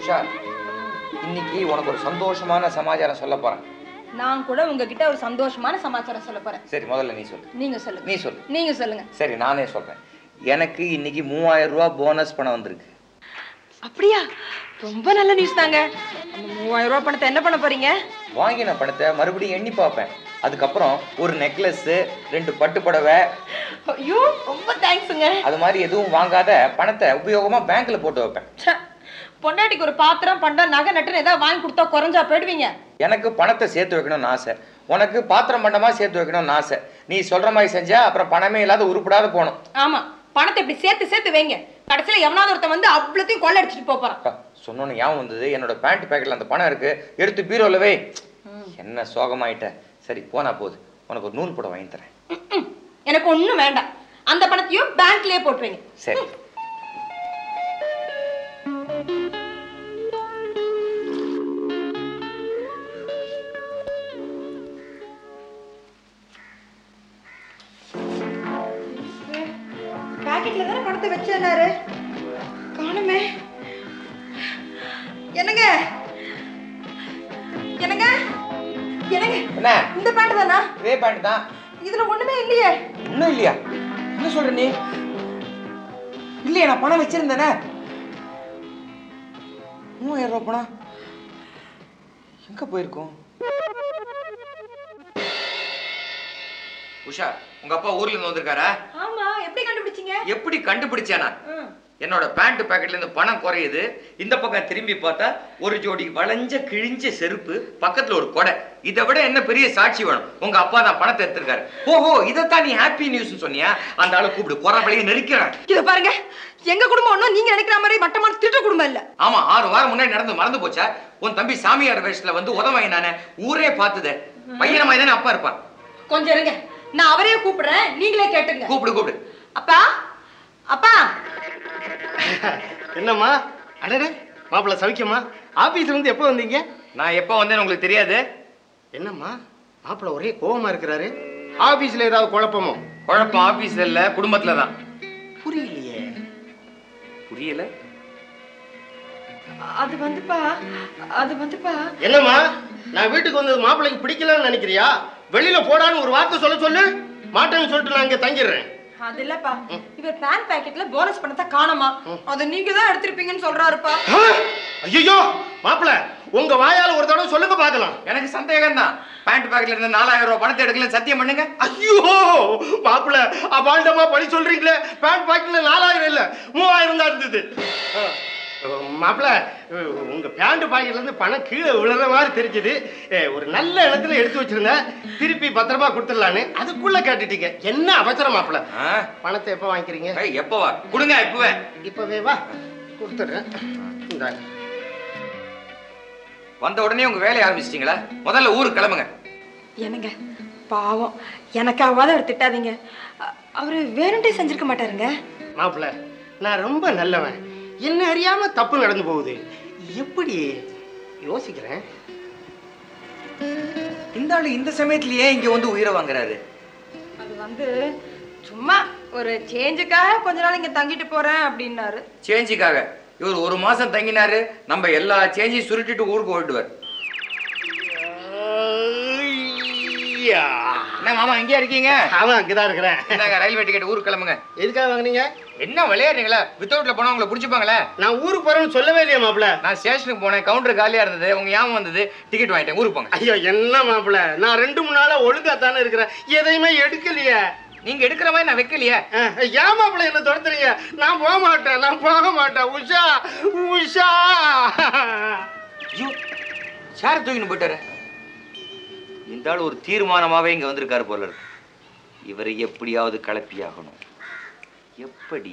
உஷா இன்னைக்கு உனக்கு ஒரு சந்தோஷமான சமாச்சாரம் சொல்ல போறேன் நான் கூட உங்ககிட்ட ஒரு சந்தோஷமான சமாச்சாரம் சொல்ல போறேன் சரி முதல்ல நீ சொல்லு நீங்க சொல்லுங்க நீ சொல்லு நீங்க சொல்லுங்க சரி நானே சொல்றேன் எனக்கு இன்னைக்கு மூவாயிரம் ரூபாய் போனஸ் பணம் வந்திருக்கு அப்படியா ரொம்ப நல்ல நியூஸ் தாங்க அந்த மூவாயிரம் ரூபாய் பணத்தை என்ன பண்ண போறீங்க வாங்கின பணத்தை மறுபடியும் எண்ணி பார்ப்பேன் அதுக்கப்புறம் ஒரு நெக்லஸ் ரெண்டு பட்டு புடவை ஐயோ ரொம்ப தேங்க்ஸுங்க அது மாதிரி எதுவும் வாங்காத பணத்தை உபயோகமா பேங்க்ல போட்டு வைப்பேன் ச்சே, பொண்டாட்டிக்கு ஒரு பாத்திரம் பண்டம் நகை நட்டுன்னு ஏதாவது வாங்கி கொடுத்தா குறைஞ்சா போயிடுவீங்க எனக்கு பணத்தை சேர்த்து வைக்கணும்னு ஆசை உனக்கு பாத்திரம் பண்டமா சேர்த்து வைக்கணும்னு ஆசை நீ சொல்ற மாதிரி செஞ்சா அப்புறம் பணமே இல்லாத உருப்படாத போகணும் ஆமா பணத்தை இப்படி சேர்த்து சேர்த்து வைங்க கடைசியில எவனாவது ஒருத்தன் வந்து அவ்வளோத்தையும் கொள்ள அடிச்சுட்டு போப் போறான் அப்பா, சொன்னோன்னு ஞாபகம் வந்தது என்னோட பேண்ட் பேக்கெட்ல அந்த பணம் இருக்கு எடுத்து பீரோல வை என்ன சோகமாயிட்ட சரி போனா போகுது உனக்கு ஒரு நூல் புடவை வாங்கி தரேன் ம்ம். எனக்கு ஒண்ணும் வேண்டாம் அந்த பணத்தையும் பேங்க்லயே போட்டு வைங்க சரி பாக்கெட்ல தானே பணத்தை வச்சிருந்தாரு காணுமே என்னங்க என்னங்க என்னங்க என்ன இந்த பேண்ட் தானா இதே பேண்ட் தான் இதுல ஒண்ணுமே இல்லையே இன்னும் இல்லையா என்ன சொல்ற நீ இல்லையா நான் பணம் வச்சிருந்தேனே மூவாயிரம் ரூபாய் பணம் எங்க போயிருக்கோம் உஷா உங்க அப்பா ஊர்ல இருந்து வந்திருக்காரா ஆமா எப்படி கண்டுபிடிச்சீங்க எப்படி கண்டுபிடிச்சானா ம். என்னோட பேண்ட் பாக்கெட்ல இருந்து பணம் குறையுது இந்த பக்கம் திரும்பி பார்த்தா ஒரு ஜோடி வளைஞ்ச கிழிஞ்ச செருப்பு பக்கத்துல ஒரு கொடை இதை விட என்ன பெரிய சாட்சி வேணும் உங்க அப்பா தான் பணத்தை எடுத்திருக்காரு ஓஹோ இதைத்தான் நீ ஹாப்பி நியூஸ் சொன்னியா அந்த ஆளு கூப்பிடு குறபலையை நெரிக்கிறேன் இத பாருங்க எங்க குடும்பம் ஒண்ணும் நீங்க நினைக்கிற மாதிரி மட்டமான திட்ட குடும்பம் இல்ல ஆமா ஆறு வாரம் முன்னாடி நடந்து மறந்து போச்சா உன் தம்பி சாமியார் வேஷத்துல வந்து உதவாங்க நானே ஊரே பார்த்தது பையன மாதிரி தானே அப்பா இருப்பான் கொஞ்சம் இருங்க நான் அவரையே கூப்பிடுறேன் நீங்களே கேட்டுங்க கூப்பிடு கூப்பிடு அப்பா அப்பா என்னம்மா அடடே மாப்பிள்ள சௌக்கியமா ஆபீஸ்ல இருந்து எப்போ வந்தீங்க நான் எப்போ வந்தேன்னு உங்களுக்கு தெரியாது என்னம்மா மாப்பிள்ள ஒரே கோவமா இருக்கிறாரு ஆபீஸ்ல ஏதாவது குழப்பமோ குழப்பம் ஆபீஸ்ல இல்ல குடும்பத்துல தான் புரியலையே புரியல அது வந்துப்பா அது வந்துப்பா என்னம்மா நான் வீட்டுக்கு வந்தது மாப்பிள்ளைக்கு பிடிக்கலன்னு நினைக்கிறியா வெளியில போடான்னு ஒரு வார்த்தை சொல்ல சொல்லு மாட்டேன்னு சொல்லிட்டு நான் இங்க தங்கிடுறேன் அது இல்லப்பா இவர் பேன் பாக்கெட்ல போனஸ் பணத்தை காணோமா அது நீங்க தான் எடுத்திருப்பீங்கன்னு சொல்றாருப்பா ஐயோ மாப்பிள்ள உங்க வாயால ஒரு தடவை சொல்லுங்க பார்க்கலாம் எனக்கு சந்தேகம் தான் பேண்ட் பாக்கெட்ல இருந்து நாலாயிரம் ரூபாய் பணத்தை எடுக்கல சத்தியம் பண்ணுங்க ஐயோ மாப்பிள்ள அபாண்டமா பழி சொல்றீங்களே பேண்ட் பாக்கெட்ல நாலாயிரம் இல்ல மூவாயிரம் தான் இருந்தது மாப்பிள்ள உங்க பேண்ட் பாக்கெட்ல இருந்து பணம் கீழே விழுற மாதிரி தெரிஞ்சது ஒரு நல்ல இடத்துல எடுத்து வச்சிருந்தேன் திருப்பி பத்திரமா கொடுத்துடலான்னு அதுக்குள்ள கேட்டுட்டீங்க என்ன அவசரம் மாப்பிள்ள ஆ? பணத்தை எப்போ வாங்கிக்கிறீங்க ஏய், எப்போ வா கொடுங்க இப்பவே இப்பவே வா கொடுத்துட்றேன் இந்தாங்க வந்த உடனே உங்க வேலையை ஆரம்பிச்சிட்டீங்களா முதல்ல ஊருக்கு கிளம்புங்க என்னங்க பாவம் எனக்காகவாத அவர் திட்டாதீங்க அ- அவரு வேணும்ட்டே செஞ்சிருக்க மாட்டாருங்க மாப்பிள்ள நான் ரொம்ப நல்லவன் என்ன அறியாம தப்பு நடந்து போகுது எப்படி யோசிக்கிறேன் இந்த ஆளு இந்த சமயத்திலேயே இங்க வந்து உயிரை வாங்குறாரு அது வந்து சும்மா ஒரு சேஞ்சுக்காக கொஞ்ச நாள் இங்க தங்கிட்டு போறேன் அப்படின்னாரு சேஞ்சுக்காக இவர் ஒரு மாசம் தங்கினாரு நம்ம எல்லா சேஞ்சையும் சுருட்டிட்டு ஊருக்கு ஓட்டுவார் ஐயா. என்ன மாமா எங்கேயா இருக்கீங்க அவன் அங்கதான் இருக்கிறேன் இந்தாங்க ரயில்வே டிக்கெட் ஊருக்கு கிளம்புங்க எதுக்காக வாங்குனீங்க என்ன விளையாடுறீங்களா வித்தவுட்ல போனா உங்களை பிடிச்சிப்பாங்களே நான் ஊருக்கு போறேன்னு சொல்லவே இல்லையா மாப்பிள்ள நான் ஸ்டேஷனுக்கு போனேன் கவுண்டர் காலியா இருந்தது உங்க ஞாபகம் வந்தது டிக்கெட் வாங்கிட்டேன் ஊருக்கு போங்க ஐயோ என்ன மாப்பிள்ள நான் ரெண்டு மூணு நாளா ஒழுங்கா தானே இருக்கிறேன் எதையுமே எடுக்கலையே நீங்க எடுக்கிற மாதிரி நான் வைக்கலையே அஹ், ஏன் மாப்பிள்ள என்ன துரத்துறீங்க நான் போக மாட்டேன் நான் போக மாட்டேன் உஷா உஷா ஐயோ சேர தூக்கின்னு போயிட்டாரு இந்த ஆள் ஒரு தீர்மானமாவே இங்க வந்திருக்காரு போல இருக்கு இவரை எப்படியாவது கலப்பியாகணும் எப்படி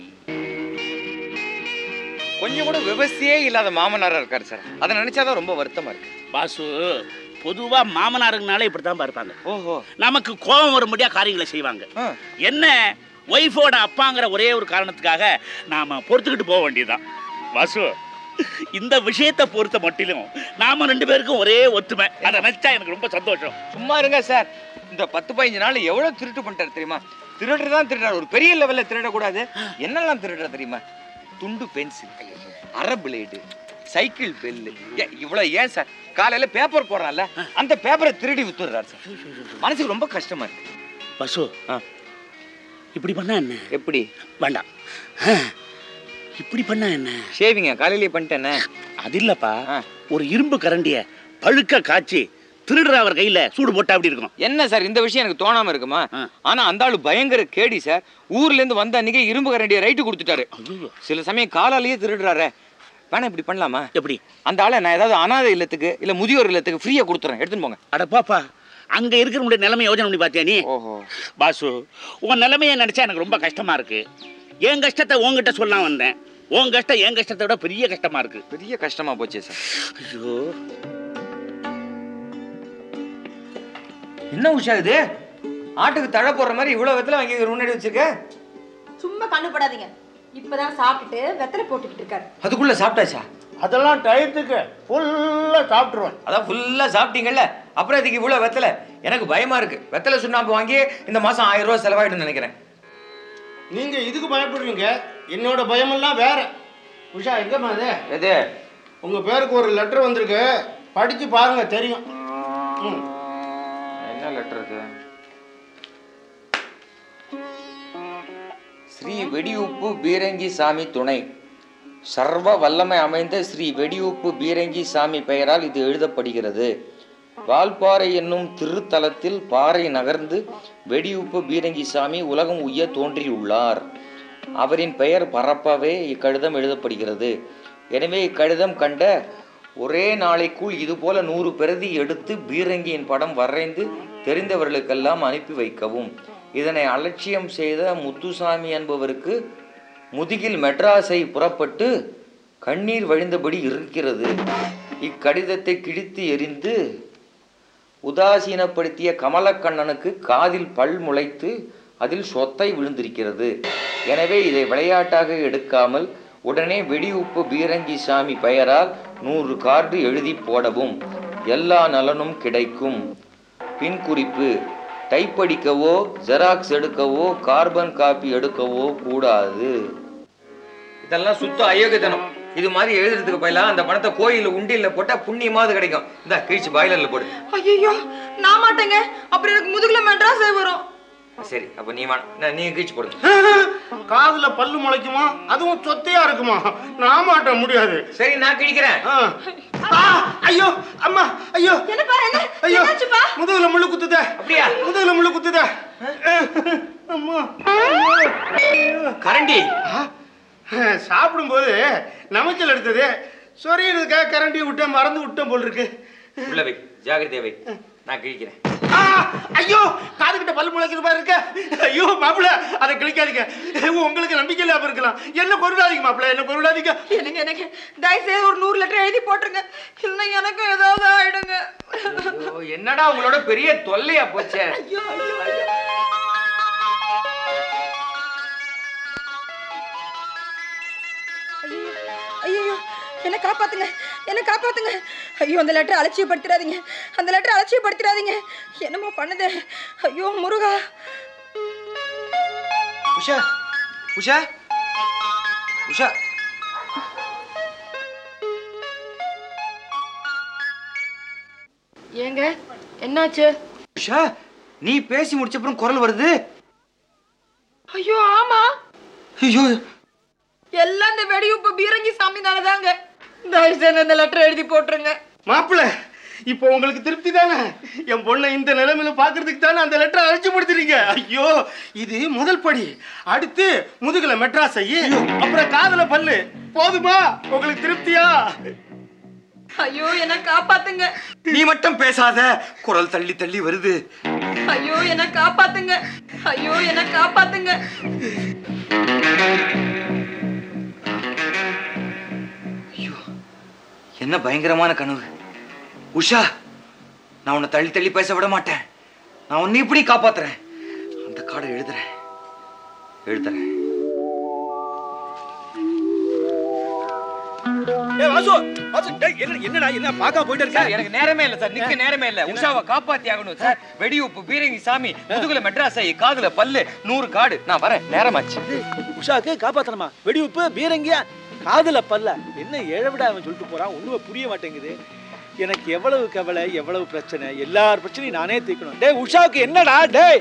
கொஞ்சம் கூட விவசாயே இல்லாத மாமனாரா இருக்காரு சார் அதை நினைச்சாதான் ரொம்ப வருத்தமா இருக்கு பாசு பொதுவா மாமனாருங்கனாலே இப்படி தான் இருப்பாங்க ஓஹோ நமக்கு கோபம் வரும்படியா காரியங்களை செய்வாங்க ஆ. என்ன ஒய்ஃபோட அப்பாங்கிற ஒரே ஒரு காரணத்துக்காக நாம பொறுத்துக்கிட்டு போக வேண்டியதுதான் வாசு இந்த விஷயத்தை பொறுத்த மட்டிலும் நாம ரெண்டு பேருக்கும் ஒரே ஒத்துமை அதை நினைச்சா எனக்கு ரொம்ப சந்தோஷம் சும்மா இருங்க சார் இந்த பத்து பதினஞ்சு நாள் எவ்வளவு திருட்டு பண்ணிட்டாரு தெரியுமா திருடுறது தான் திருடுறாரு ஒரு பெரிய லெவல்ல திருடக்கூடாது என்னெல்லாம் திருடுற தெரியுமா துண்டு பென்சில் அரை பிளேடு சைக்கிள் பெல்லு ஏ, இவ்வளவு ஏன் சார் காலையில பேப்பர் போடுறான்ல அந்த பேப்பரை திருடி வித்துடுறாரு சார் மனசுக்கு ரொம்ப கஷ்டமா இருக்கு வசு ஆ. இப்படி பண்ணா என்ன எப்படி வேண்டாம் ஆ, இப்படி பண்ணா என்ன ஷேவிங்க காலையிலேயே பண்ணிட்டேனே அது இல்லப்பா ஆ. ஒரு இரும்பு கரண்டிய பழுக்க காய்ச்சி திருடுற அவர் கையில சூடு போட்டா அப்படி இருக்கும் என்ன சார் இந்த விஷயம் எனக்கு தோணாம இருக்குமா ஆ. ஆனா அந்த ஆளு பயங்கர கேடி சார் ஊர்ல இருந்து வந்த அன்னைக்கு இரும்பு கரண்டியை ரைட்டு கொடுத்துட்டாரு ஐயோ சில சமயம் காலாலேயே திருடுறாரே வேணா இப்படி பண்ணலாமா எப்படி அந்த ஆளை நான் ஏதாவது அனாதை இல்லத்துக்கு இல்ல முதியோர் இல்லத்துக்கு ஃப்ரீயா கொடுத்துறேன் எடுத்துன்னு போங்க அட பாப்பா அங்க இருக்கிறவங்களுடைய நிலைமை யோசனை பண்ணி பார்த்தியா நீ ஓஹோ பாசு உன் நிலைமையை நினைச்சா எனக்கு ரொம்ப கஷ்டமா இருக்கு என் கஷ்டத்தை உன்கிட்ட சொல்லலாம் வந்தேன் உன் கஷ்டம் என் கஷ்டத்தை விட பெரிய கஷ்டமா இருக்கு பெரிய கஷ்டமா போச்சே சார் ஐயோ என்ன உஷா இது ஆட்டுக்கு தழை போடுற மாதிரி இவ்வளவு வெத்தலை வாங்கி முன்னாடி வச்சிருக்க சும்மா கண்ணு படாதீங்க இப்பதான் சாப்பிட்டுட்டு வெத்தலை போட்டுக்கிட்டு இருக்காரு அதுக்குள்ள சாப்பிட்டாச்சா அதெல்லாம் டயத்துக்கு ஃபுல்லாக சாப்பிட்ருவேன் அதான் ஃபுல்லா சாப்பிட்டீங்கல்ல அப்புறம் அதுக்கு இவ்வளவு வெத்தலை எனக்கு பயமா இருக்கு வெத்தலை சுண்ணாம்பு வாங்கி இந்த மாசம் ஆயிரம் ரூபாய் செலவாயிடும்னு நினைக்கிறேன் நீங்கள் இதுக்கு பயப்படுறீங்க என்னோட பயமெல்லாம் வேற உஷா எங்கம்மா அது எது உங்கள் பேருக்கு ஒரு லெட்டர் வந்திருக்கு படித்து பாருங்க தெரியும் ம் என்ன லெட்டர் இது ஸ்ரீ வெடியுப்பு பீரங்கி சாமி துணை சர்வ வல்லமை அமைந்த ஸ்ரீ வெடியுப்பு பீரங்கி சாமி பெயரால் இது எழுதப்படுகிறது வால்பாறை என்னும் திருத்தலத்தில் பாறை நகர்ந்து வெடியுப்பு பீரங்கி சாமி உலகம் உய்ய தோன்றியுள்ளார் அவரின் பெயர் பரப்பவே இக்கடிதம் எழுதப்படுகிறது எனவே இக்கடிதம் கண்ட ஒரே நாளைக்குள் இதுபோல நூறு பிரதி எடுத்து பீரங்கியின் படம் வரைந்து தெரிந்தவர்களுக்கெல்லாம் அனுப்பி வைக்கவும் இதனை அலட்சியம் செய்த முத்துசாமி என்பவருக்கு முதுகில் மெட்ராஸை புறப்பட்டு கண்ணீர் வழிந்தபடி இருக்கிறது இக்கடிதத்தை கிழித்து எறிந்து உதாசீனப்படுத்திய கமலக்கண்ணனுக்கு காதில் பல் முளைத்து அதில் சொத்தை விழுந்திருக்கிறது எனவே இதை விளையாட்டாக எடுக்காமல் உடனே வெடியுப்பு பீரங்கி சாமி பெயரால் நூறு கார்டு எழுதி போடவும் எல்லா நலனும் கிடைக்கும் பின் குறிப்பு டைப் அடிக்கவோ ஜெராக்ஸ் எடுக்கவோ கார்பன் காப்பி எடுக்கவோ கூடாது இதெல்லாம் சுத்த அயோக்கியத்தனம் இது மாதிரி எழுதுறதுக்கு பதிலாக அந்த பணத்தை கோயில்ல உண்டியல்ல போட்டா புண்ணியமாவது கிடைக்கும் இந்த கிழிச்சு பாய்லர்ல போடு ஐயோ நான் மாட்டேங்க அப்புறம் எனக்கு முதுகுல மெட்ராஸே வரும் சரி அப்ப நீ வேணாம் நீங்க கிழிச்சு போடுங்க காதுல பல்லு முளைக்குமா அதுவும் சொத்தையா இருக்குமா நான் மாட்ட முடியாது சரி நான் கிழிக்கிறேன் ஆ. ஆ, ஐயோ அம்மா ஐயோ என்னப்பா என்ன ஐயோ என்னாச்சுப்பா முதுகுல முள்ளு குத்துதே அப்படியா? முதுகுல முள்ளு குத்துதே அம்மா கரண்டி ஆ, சாப்பிடும்போது நமைச்சல் எடுத்தது சொரியறதுக்காக கரண்டி விட்டேன் மறந்து விட்டேன் போல் இருக்கு உள்ள வை ஜாகிரதையா வை நான் கிழிக்கிறேன் ஆ, ஐயோ காது கிட்ட பல்லு முளைக்குது பாரு இருக்க ஐயோ மாப்பிள அதை கிழிக்காதீங்க உங்களுக்கு நம்பிக்கை இல்லாம இருக்கலாம் என்ன பொருளாதீங்க மாப்பிள என்ன பொருளாதீங்க எனக்கு எனக்கு தயவுசெய்து ஒரு நூறு லெட்டர் எழுதி போட்டுருங்க இல்லைன்னா எனக்கும் ஏதாவது ஆயிடுங்க ஐயோ, என்னடா உங்களோட பெரிய தொல்லையா போச்சே ஐயோ ஐயோ ஐயோ ஐயோ என்ன காப்பாத்துங்க என்ன காப்பாத்துங்க ஐயோ அந்த லெட்டர் அலட்சியப்படுத்திடாதீங்க அந்த லெட்டர் அலட்சியப்படுத்திடாதீங்க என்னமோ பண்ணுது ஐயோ முருகா உஷா உஷா உஷா ஏங்க என்னாச்சு உஷா நீ பேசி முடிச்ச அப்புறம் குரல் வருது ஐயோ ஆமா ஐயோ எல்லாம் இந்த வெடியுப்பு பீரங்கி சாமி தானதாங்க தயவுசெய்து அந்த லெட்டர் எழுதி போட்டுருங்க மாப்பிள இப்போ உங்களுக்கு திருப்தி தானே என் பொண்ணை இந்த நிலைமையில பாக்குறதுக்கு தானே அந்த லெட்டரை அழைச்சுப்படுத்துறீங்க ஐயோ இது முதல் படி அடுத்து முதுகுல மெட்ராஸ் ஐயே அப்புறம் காதுல பல்லு போதுமா உங்களுக்கு திருப்தியா ஐயோ என்ன காப்பாத்துங்க நீ மட்டும் பேசாத குரல் தள்ளி தள்ளி வருது ஐயோ என்ன காப்பாத்துங்க ஐயோ என்ன காப்பாத்துங்க ஐயோ என்ன பயங்கரமான கனவு உஷா நான் உன்னை தள்ளி தள்ளி பேச விட மாட்டேன் நான் உன்னை இப்படி காப்பாத்துறேன் அந்த கார்டை எழுதுறேன் எழுதுறேன் ஏய் வாசு வாசு டேய் என்ன என்னடா என்ன பார்க்க போயிட்டு சார் இருக்க எனக்கு நேரமே இல்ல சார் நிக்க நேரமே இல்ல உஷாவை காப்பாத்தி ஆகணும் சார் வெடி உப்பு பீரங்கி சாமி முதுகுல மெட்ராஸ் ஐ காதுல பல்லு நூறு காடு நான் வரேன் நேரமாச்சு உஷாக்கு காப்பாத்தணுமா வெடி உப்பு பீரங்கியா காதுல பல்ல என்ன ஏழவிடா அவன் சொல்லிட்டு போறான் ஒண்ணுமே புரிய மாட்டேங்குது எனக்கு எவ்வளவு கவலை எவ்வளவு பிரச்சனை எல்லார் பிரச்சனையும் நானே தீர்க்கணும் டேய் உஷாவுக்கு என்னடா டேய்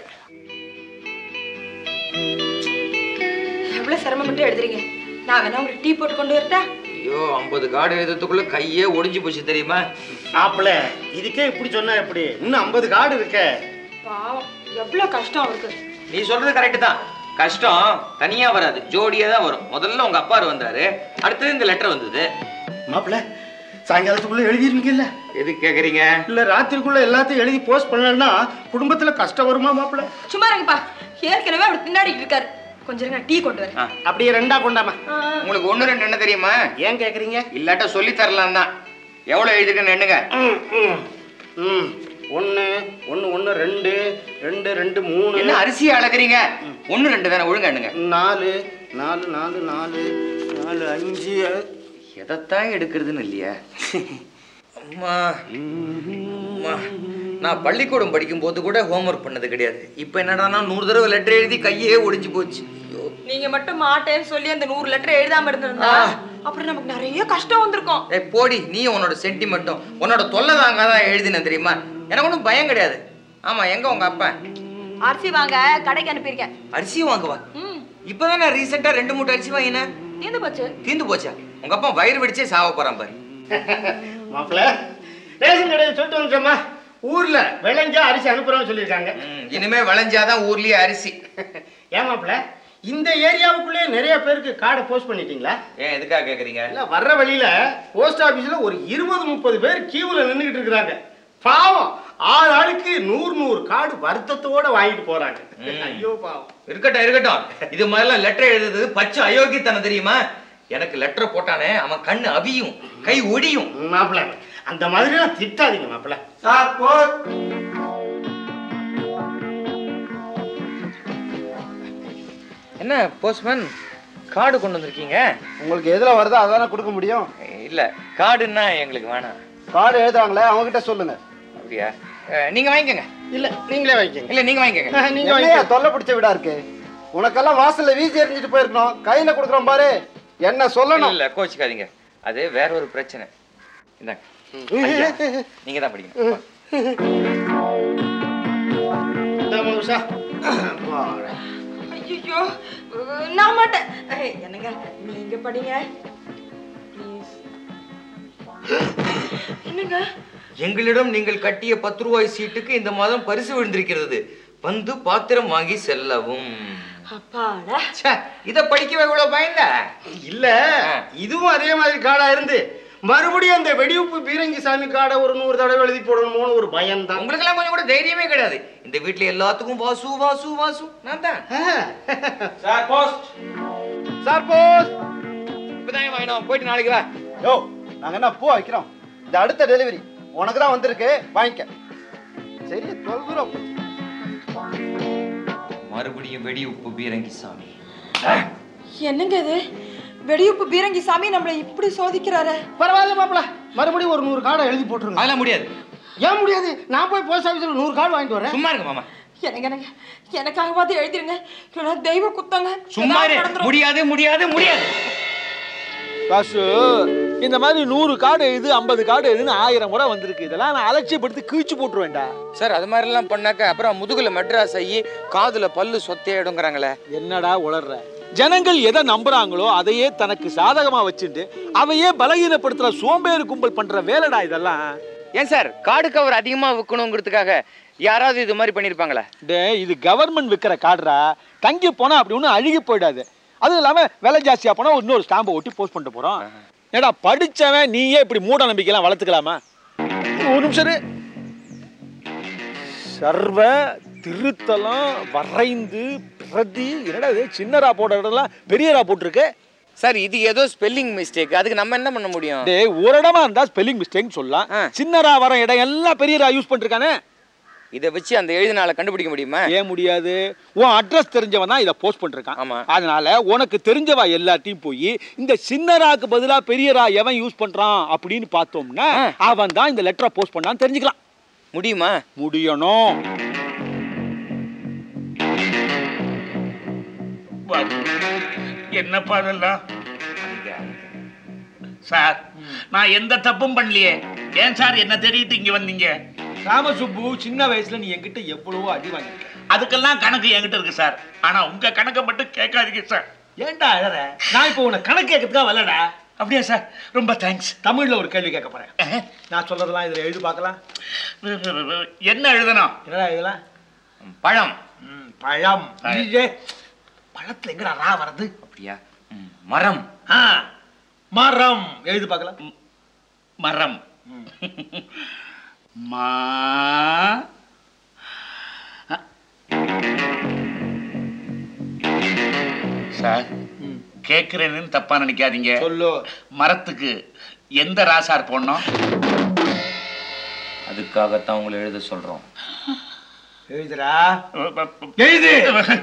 எவ்வளவு சிரமப்பட்டு எழுதுறீங்க நான் வேணா ஒரு டீ போட்டு கொண்டு வரட்டா ஐயோ ஐம்பது கார்டு எழுதுறதுக்குள்ள கையே ஒடிஞ்சு போச்சு தெரியுமா மாப்பிள்ள இதுக்கே இப்படி சொன்னா எப்படி இன்னும் ஐம்பது கார்டு இருக்கே பாவம் எவ்வளவு கஷ்டம் அவருக்கு நீ சொல்றது கரெக்ட் தான் கஷ்டம் தனியா வராது ஜோடியா தான் வரும் முதல்ல உங்க அப்பாரு வந்தாரு அடுத்தது இந்த லெட்டர் வந்தது மாப்பிள்ள சாயங்காலத்துக்குள்ள எழுதிருவீங்கல்ல எதுக்கு கேக்குறீங்க இல்ல ராத்திரிக்குள்ள எல்லாத்தையும் எழுதி போஸ்ட் பண்ணலன்னா குடும்பத்துல கஷ்டம் வருமா மாப்பிள்ள சும்மா இருங்கப்பா ஏற்கனவே அவர் பின்னாடிட்டு இருக்காரு கொஞ்சம் இருங்க டீ கொண்டு வரேன் ஆ, அப்படியே ரெண்டா கொண்டாமா ஆ, உங்களுக்கு ஒண்ணு ரெண்டு என்ன தெரியுமா ஏன் கேக்குறீங்க இல்லாட்ட சொல்லி தரலாம் தான் எவ்வளவு எழுதிருக்குன்னு எண்ணுங்க ம், ம், ம். ஒண்ணு ஒண்ணு ஒண்ணு ரெண்டு ரெண்டு ரெண்டு மூணு என்ன அரிசி அளக்குறீங்க ஒண்ணு ரெண்டு தானே ஒழுங்கா எண்ணுங்க நாலு நாலு நாலு நாலு நாலு அஞ்சு எதைத்தான் எடுக்கிறதுன்னு இல்லையா அம்மா அம்மா நான் பள்ளிக்கூடம் படிக்கும் போது கூட ஹோம்ஒர்க் பண்ணது கிடையாது இப்போ என்னடான்னா நூறு தடவை லெட்டர் எழுதி கையே ஒடிஞ்சு போச்சு ஐயோ நீங்க மட்டும் மாட்டேன்னு சொல்லி அந்த நூறு லெட்டர் எழுதாம இருந்திருந்தா அப்புறம் நமக்கு நிறைய கஷ்டம் வந்திருக்கும் ஏய் போடி நீ உன்னோட சென்டிமெண்ட்டும் உன்னோட தொல்லை தாங்க தான் எழுதினேன் தெரியுமா எனக்கு ஒன்றும் பயம் கிடையாது ஆமா எங்க உங்க அப்பா அரிசி வாங்க கடைக்கு அனுப்பியிருக்கேன் அரிசி வாங்குவா ம் இப்போதான் நான் ரீசெண்டாக ரெண்டு மூட்டை அரிசி வாங்கினேன் தீர்ந்து போச்சு தீந்து போச்சா உங்க அப்பா வயிறு வெடிச்சே சாவ போறான் பாரு மாப்பிள்ள ரேஷன் கடையில் சொல்லிட்டு வந்துட்டோமா ஊர்ல விளைஞ்சா அரிசி அனுப்புறோம்னு சொல்லியிருக்காங்க ம், இனிமே விளைஞ்சாதான் ஊர்லயே அரிசி ஏன் மாப்பிள்ள இந்த ஏரியாவுக்குள்ளே நிறைய பேருக்கு கார்டை போஸ்ட் பண்ணிட்டீங்களா ஏன் எதுக்காக கேக்குறீங்க இல்ல வர்ற வழியில போஸ்ட் ஆபீஸ்ல ஒரு இருபது முப்பது பேர் கியூல நின்னுகிட்டு இருக்கிறாங்க பாவம் ஆள் ஆளுக்கு நூறு நூறு கார்டு வருத்தத்தோட வாங்கிட்டு போறாங்க ம். ஐயோ பாவம் இருக்கட்டும் இருக்கட்டும் இது முதல்ல லெட்டர் எழுதுறது பச்சை அயோக்கியத்தனம் தெரியுமா எனக்கு லெட்டர் போட்டானே அவன் கண்ணு அவியும் கை ஒடியும் மாப்பிள்ள அந்த மாதிரிலாம் திட்டாதீங்க மாப்பிள்ள என்ன போஸ்ட்மேன் கார்டு கொண்டு வந்திருக்கீங்க உங்களுக்கு எதுல வருதோ அதானே கொடுக்க முடியும் இல்ல கார்டுன்னா எங்களுக்கு வேணாம் கார்டு எழுதுறாங்களே அவங்க கிட்ட சொல்லுங்க அப்படியா அஹ், நீங்க வாங்கிக்கோங்க இல்ல நீங்களே வாங்கிக்கங்க இல்ல நீங்க வாங்கிக்கோங்க நீங்க என்னையா வாங்கிக்கங்க தொல்லை பிடிச்ச வீடா இருக்கு உனக்கெல்லாம் வாசல்ல வீசி எறிஞ்சிட்டு போயிருக்கணும் கையில கொடுக்குறோம் பாரு என்ன சொல்லணும் இல்ல கோச்சிக்காதீங்க அது வேற ஒரு பிரச்சனை இந்தாங்க ஐயா, நீங்க தான் படிக்கணும் இந்தாம்மா உஷா. அப்பாடா. ஐயோ நான் மாட்டேன் ஏய், என்னங்க நீங்க படிங்க Please. என்னங்க எங்களிடம் நீங்கள் கட்டிய பத்து ரூபாய் சீட்டுக்கு இந்த மாதம் பரிசு விழுந்திருக்கிறது வந்து பாத்திரம் வாங்கி செல்லவும் அப்பாடா ச்சே, இத படிக்கவே இவ்வளவு பயந்த இல்ல இதுவும் அதே மாதிரி கார்டா இருந்து மறுபடியும் அந்த வெடிவுப்பு பீரங்கி சாமி கார்டை ஒரு நூறு தடவை எழுதி போடணுமோன்னு ஒரு பயம் தான் உங்களுக்கு எல்லாம் கொஞ்சம் கூட தைரியமே கிடையாது இந்த வீட்ல எல்லாத்துக்கும் வாசு வாசு வாசு நான் தான் சார் போஸ்ட் சார் போஸ் இப்பதான் வாங்கினோம் போயிட்டு நாளைக்கு வா யோ நாங்க என்ன பூ வைக்கிறோம் இது அடுத்த டெலிவரி உனக்கு தான் வந்திருக்கு வாங்கிக்க சரி தொல்குறோம் மறுபடியும் வெடி உப்பு பீரங்கி சாமி என்னங்க இது வெடியுப்பு பீரங்கி சாமி நம்மளை இப்படி சோதிக்கிறாரு பரவாயில்ல மாப்பிள மறுபடியும் ஒரு நூறு கார்டை எழுதி போட்டுருங்க அதெல்லாம் முடியாது ஏன் முடியாது நான் போய் போஸ்ட் ஆஃபீஸில் நூறு கார்டு வாங்கிட்டு வரேன் சும்மா இருங்க மாமா எனக்கு எனக்கு எனக்காகவாது எழுதிருங்க இல்லைன்னா தெய்வ குத்தங்க சும்மா இரு ஏதாவது நடந்துரும். முடியாது முடியாது முடியாது காசு இந்த மாதிரி நூறு கார்டு எழுது ஐம்பது கார்டு எழுதுன்னு ஆயிரம் முறை வந்திருக்கு இதெல்லாம் நான் அலட்சியப்படுத்தி கிழிச்சு போட்டுருவேன்டா சார் அது மாதிரிலாம் பண்ணாக்க அப்புறம் முதுகுல மெட்ராஸ் ஆகி காதுல பல்லு சொத்தையிடுங்கிறாங்களே என்னடா உளர்ற ஜனங்கள் எதை நம்புறாங்களோ அதையே தனக்கு சாதகமா வச்சுட்டு அவையே பலகீனப்படுத்துற சோம்பேறி கும்பல் பண்ற வேலைடா இதெல்லாம் ஏன் சார் கார்டு கவர் அதிகமா விற்கணுங்கிறதுக்காக யாராவது இது மாதிரி பண்ணிருப்பாங்களா டே இது கவர்மெண்ட் விற்கிற கார்டுரா தங்கி போனா அப்படி ஒன்றும் அழுகி போயிடாது அதுவும் இல்லாம விலை ஜாஸ்தியா போனா இன்னொரு ஸ்டாம்பை ஒட்டி போஸ்ட் பண்ணிட்டு போறோம் ஏடா படிச்சவன் நீயே இப்படி மூட நம்பிக்கைலாம் வளர்த்துக்கலாமா ஒரு நிமிஷம் இரு. சர்வ திருத்தலம் வரைந்து பிரதி என்னடா இது சின்னரா போட்ட இடம்லாம் பெரியரா போட்டிருக்கு சார் இது ஏதோ ஸ்பெல்லிங் மிஸ்டேக் அதுக்கு நம்ம என்ன பண்ண முடியும் டேய் ஒரு இடமா இருந்தா ஸ்பெல்லிங் மிஸ்டேக் சொல்லலாம் ஆ. சின்னரா வர இடம் எல்லாம் பெரியரா யூஸ் பண்ணிருக்கானே இதை வச்சு அந்த எழுதினால கண்டுபிடிக்க முடியுமா ஏன் முடியாது உன் அட்ரஸ் தெரிஞ்சவன் தான் இதை போஸ்ட் பண்ணிருக்கான் ஆமா. அதனால உனக்கு தெரிஞ்சவா எல்லாத்தையும் போய் இந்த சின்னராக்கு பதிலா பெரியரா எவன் யூஸ் பண்றான் அப்படின்னு பார்த்தோம்னா ஆ. அவன் தான் இந்த லெட்டரை போஸ்ட் பண்ணான்னு தெரிஞ்சுக்கலாம் முடியுமா முடியணும் என்னப்பா அதெல்லாம் சார் நான் எந்த தப்பும் பண்ணலையே ஏன் சார் என்ன தேடிட்டு இங்க வந்தீங்க ராமசுப்பு சின்ன வயசுல நீ என்கிட்ட எவ்வளவோ அடி வாங்கியிருக்க அதுக்கெல்லாம் கணக்கு என்கிட்ட இருக்கு சார் ஆனா உங்க கணக்கை மட்டும் கேட்காதீங்க சார் ஏன்டா அழற நான் இப்போ உன்னை கணக்கு கேட்கறதுக்காக வரலடா அப்படியா சார் ரொம்ப தேங்க்ஸ் தமிழ்ல ஒரு கேள்வி கேட்க போறேன் நான் சொல்றதெல்லாம் இதுல எழுதி பார்க்கலாம் என்ன எழுதணும் என்னடா இதெல்லாம் பழம் ம், பழம் பழம். இல்லையே பழத்துல எங்கடா ரா வருது அப்படியா ம், மரம் ஆ, மரம் எழுதி பார்க்கலாம் மரம் மா சார் கேட்கிறேன்னு தப்பா நினைக்காதீங்க சொல்லு மரத்துக்கு எந்த ராசார் போடணும் அதுக்காகத்தான் உங்களை எழுத சொல்றோம் எழுதுடா எழுது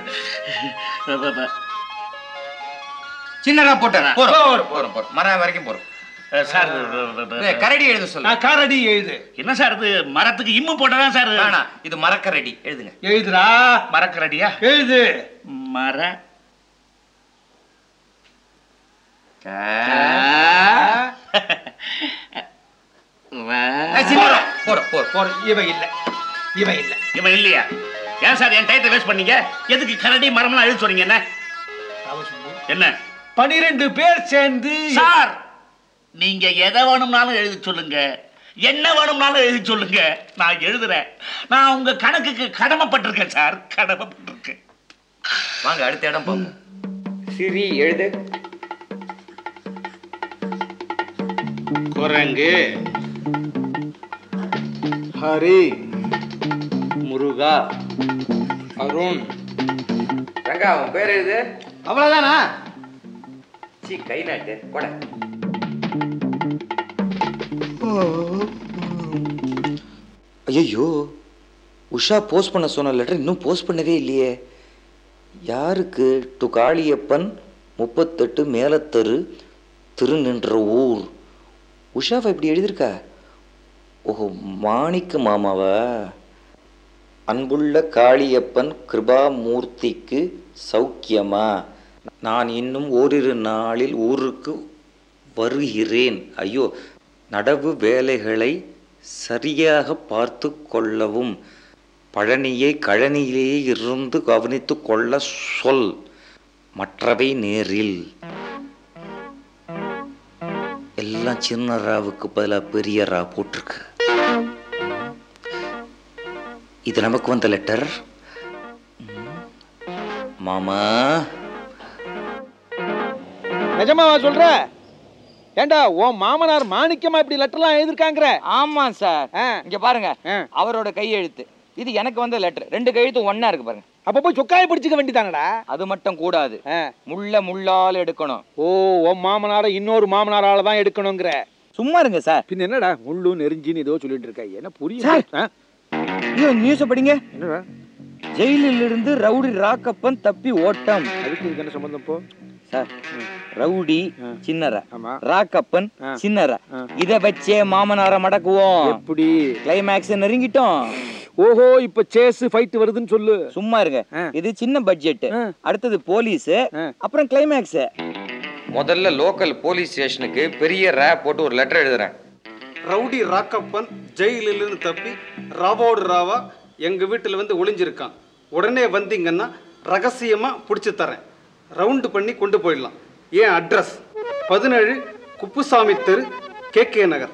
சின்னதா போட்டேன் போறோம் போறோம், போறோம் போறோம் மரம் வரைக்கும் போறோம் சார் இல்ல, கரடி எழுத சொல்லு நான் காரடி எழுது என்ன சார் இது மரத்துக்கு இம்மு போட்டதான் சார் வேணாம் இது மரக்கரடி எழுதுங்க எழுதுடா மரக்கரடியா எழுது மர ஏய், சின்னதா. போறோம் போறோம் போற இவன் இல்ல இவன் இல்ல இவன் இல்லையா ஏன் சார் என் டயத்தை வேஸ்ட் பண்ணீங்க எதுக்கு கரடி மரம்லாம் எழுத சொன்னீங்க என்ன ராமசுப்பு என்ன பனிரெண்டு பேர் சேர்ந்து சார் நீங்க எதை வேணும்னாலும் எழுதி சொல்லுங்க என்ன வேணும்னாலும் எழுதி சொல்லுங்க நான் எழுதுறேன் நான் உங்க கணக்குக்கு கடமைப்பட்டிருக்கேன் சார் கடமைப்பட்டிருக்கேன் வாங்க அடுத்த இடம் பார்ப்போம் சிரி எழுது குரங்கு ஹரி முருகா அருண் ரங்கா உன் பேர் எழுது அவ்வளவுதானா சி கை நாட்டு கொடை ஐயோ உஷா போஸ்ட் பண்ண சொன்ன லெட்டர் இன்னும் போஸ்ட் பண்ணவே இல்லையே யாருக்கு டு காளியப்பன் முப்பத்தெட்டு மேலத்தரு திருநின்ற ஊர் உஷாவை இப்படி எழுதியிருக்கா ஓஹோ மாணிக்க மாமாவா அன்புள்ள காளியப்பன் கிருபாமூர்த்திக்கு சௌக்கியமா நான் இன்னும் ஓரிரு நாளில் ஊருக்கு வருகிறேன் ஐயோ நடவு வேலைகளை சரியாக பார்த்து கொள்ளவும் பழனியை கழனியிலேயே இருந்து கவனித்து கொள்ள சொல் மற்றவை நேரில் எல்லாம் சின்ன ராவுக்கு பதிலாக பெரிய ரா போட்டிருக்கு இது நமக்கு வந்த லெட்டர் மாமா நிஜமாவா சொல்ற ஏண்டா உன் மாமனார் மாணிக்கமா இப்படி லெட்டர்லாம் எழுதிருக்காங்கிற ஆமா சார் ஆ. இங்க பாருங்க ஆ. அவரோட கையெழுத்து இது எனக்கு வந்த லெட்டர் ரெண்டு கையெழுத்தும் ஒண்ணா இருக்கு பாருங்க அப்ப போய் சொக்காய பிடிச்சுக்க வேண்டியதானடா அது மட்டும் கூடாது ஆ. முள்ள முள்ளால் எடுக்கணும் ஓ உன் மாமனார இன்னொரு மாமனாரால தான் எடுக்கணுங்கிற சும்மா இருங்க சார் பின்ன என்னடா முள்ளு நெருஞ்சின்னு ஏதோ சொல்லிட்டு இருக்க என்ன புரியுது சார். ஆ? ஐயோ நியூஸ் படிங்க என்னடா ஜெயிலில் இருந்து ரவுடி ராக்கப்பன் தப்பி ஓட்டம் அதுக்கு இதுக்கு என்ன சம்பந்தம் இப்போ சார் ரவுடி ஆ. சின்னர ஆமா ராக்கப்பன் ஆ. சின்னர ஆ. இத வச்சே மாமனார மடக்குவோம் எப்படி கிளைமேக்ஸ் நெருங்கிட்டோம் ஓஹோ இப்ப சேஸ் ஃபைட் வருதுன்னு சொல்லு சும்மா இருங்க ஆ. இது சின்ன பட்ஜெட் ஆ. அடுத்தது போலீஸ் ஆ. அப்புறம் கிளைமேக்ஸ் முதல்ல லோக்கல் போலீஸ் ஸ்டேஷனுக்கு பெரிய ரேப் போட்டு ஒரு லெட்டர் எழுதுறேன் ரவுடி ராக்கப்பன் ஜெயிலிலிருந்து தப்பி ராவோடு ராவா எங்கள் வீட்டில் வந்து ஒளிஞ்சிருக்கான் உடனே வந்தீங்கன்னா ரகசியமாக பிடிச்சி தரேன் ரவுண்டு பண்ணி கொண்டு போயிடலாம் ஏன் அட்ரஸ் பதினேழு குப்புசாமி தெரு கே கே நகர்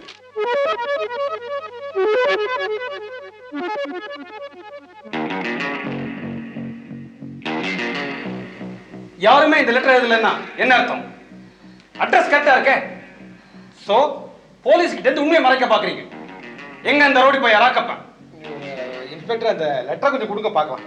யாருமே இந்த லெட்டர் எழுதலைன்னா என்ன அர்த்தம் அட்ரஸ் கரெக்டாக இருக்கே ஸோ போலீஸ்கிட்ட இருந்து உண்மையை மறைக்க பார்க்குறீங்க எங்க அந்த ரோடி போய் ராக்கப்பன் இன்ஸ்பெக்டர் அந்த லெட்டர் கொஞ்சம் கொடுங்க பார்க்கலாம்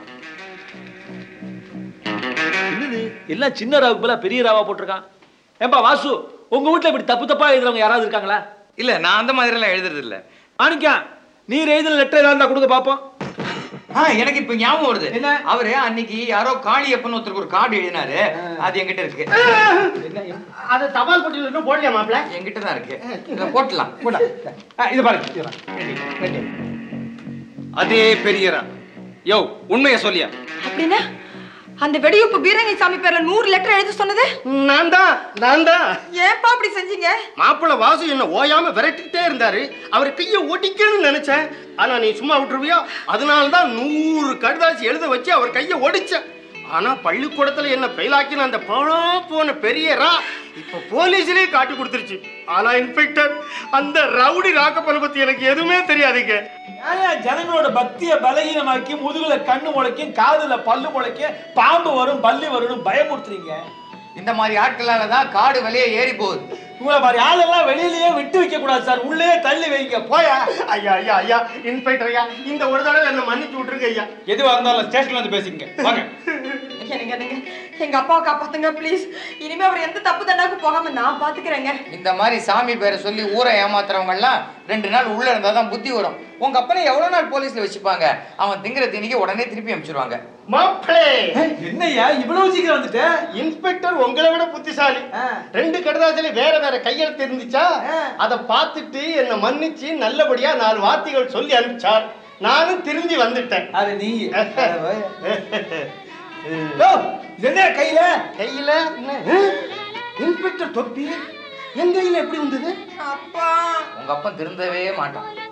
என்னது எல்லாம் சின்ன ராவுக்கு பதிலா பெரிய ராவா போட்டிருக்கான் ஏன்பா வாசு உங்க வீட்ல இப்படி தப்பு தப்பா எழுதுறவங்க யாராவது இருக்காங்களா இல்ல நான் அந்த மாதிரி எல்லாம் எழுதுறது இல்ல மாணிக்கா நீர் எழுதின லெட்டர் ஏதாவது இருந்தா கொடுங்க பாப்போம் ஆ, எனக்கு இப்ப ஞாபகம் வருது என்ன? அவரு அன்னைக்கு யாரோ காளியப்பன் ஒருத்தருக்கு ஒரு கார்டு எழுதினாரு அது என்கிட்ட இருக்கு அது தபால் போட்டு இன்னும் போடலையா மாப்பிள்ள என்கிட்ட தான் இருக்கு இதை போட்டலாம் போடா ஆ, இது பாருங்க இது பாருங்க. அதே பெரியரா யோ உண்மையை சொல்லியா அப்படின்னா அந்த வெடியுப்பு பீரங்கி சாமி பேர்ல நூறு லெட்டர் எழுத சொன்னது நான் தான் நான் தான் ஏன்பா அப்படி செஞ்சீங்க மாப்பிள்ள வாசு என்ன ஓயாம விரட்டிக்கிட்டே இருந்தாரு அவர் கையை ஒடிக்கணும்னு நினைச்சேன் ஆனா நீ சும்மா விட்டுருவியா அதனால தான் நூறு கடுதாசி எழுத வச்சு அவர் கையை ஒடிச்சேன் ஆனா பள்ளிக்கூடத்துல என்ன ஃபெயிலாக்கின அந்த பணம் போன பெரிய ரா இப்ப போலீஸ்லயே காட்டி கொடுத்துருச்சு ஆனா இன்ஸ்பெக்டர் அந்த ரவுடி ராக்கப்பனை பத்தி எனக்கு எதுவுமே தெரியாதுங்க ஏன் ஜனங்களோட பக்தியை பலகீனமாக்கி முதுகுல கண்ணு முளைக்கும் காதுல பல்லு முளைக்கும் பாம்பு வரும் பல்லி வரும்னு பயமுறுத்துறீங்க இந்த மாதிரி ஆட்களால தான் காடு விலையே ஏறி போகுது உங்களை மாதிரி ஆளெல்லாம் வெளியிலயே விட்டு வைக்க கூடாது சார் உள்ளே தள்ளி வைங்க போயா ஐயா ஐயா ஐயா இன்ஸ்பெக்டர் ஐயா இந்த ஒரு தடவை என்ன மன்னிச்சு விட்டுருங்க ஐயா எதுவா இருந்தாலும் ஸ்டேஷன்ல வந்து பேசிக்கங்க வாங்க எனக்கு நீங்க எங்க அப்பாவை காப்பாத்துங்க ப்ளீஸ் இனிமே அவர் எந்த தப்பு தண்டாக்கு போகாம நான் பாத்துக்கிறேங்க இந்த மாதிரி சாமி பேரை சொல்லி ஊரை ஏமாத்துறவங்க எல்லாம் ரெண்டு நாள் உள்ள இருந்தா தான் புத்தி வரும் உங்க அப்பனை எவ்வளவு நாள் போலீஸ்ல வச்சுப்பாங்க அவன் திங்கிற திணிக்கு உடனே திருப்பி அனுப்பிச்சிருவாங்க மாப்பிளே என்னய்யா இவ்வளவு சீக்கிரம் வந்துட்ட இன்ஸ்பெக்டர் உங்களை விட புத்திசாலி ரெண்டு கடுதாசில வேற வேற கையெழுத்து இருந்துச்சா அதை பார்த்துட்டு என்னை மன்னிச்சு நல்லபடியா நாலு வார்த்தைகள் சொல்லி அனுப்பிச்சார் நானும் திரும்பி வந்துட்டேன் அது நீ யோ, இது என்ன கையில கையில என்ன? இன்ஸ்பெக்டர் தொப்பி என் கையில எப்படி வந்தது அப்பா உங்க அப்பன் திருந்தவே மாட்டான்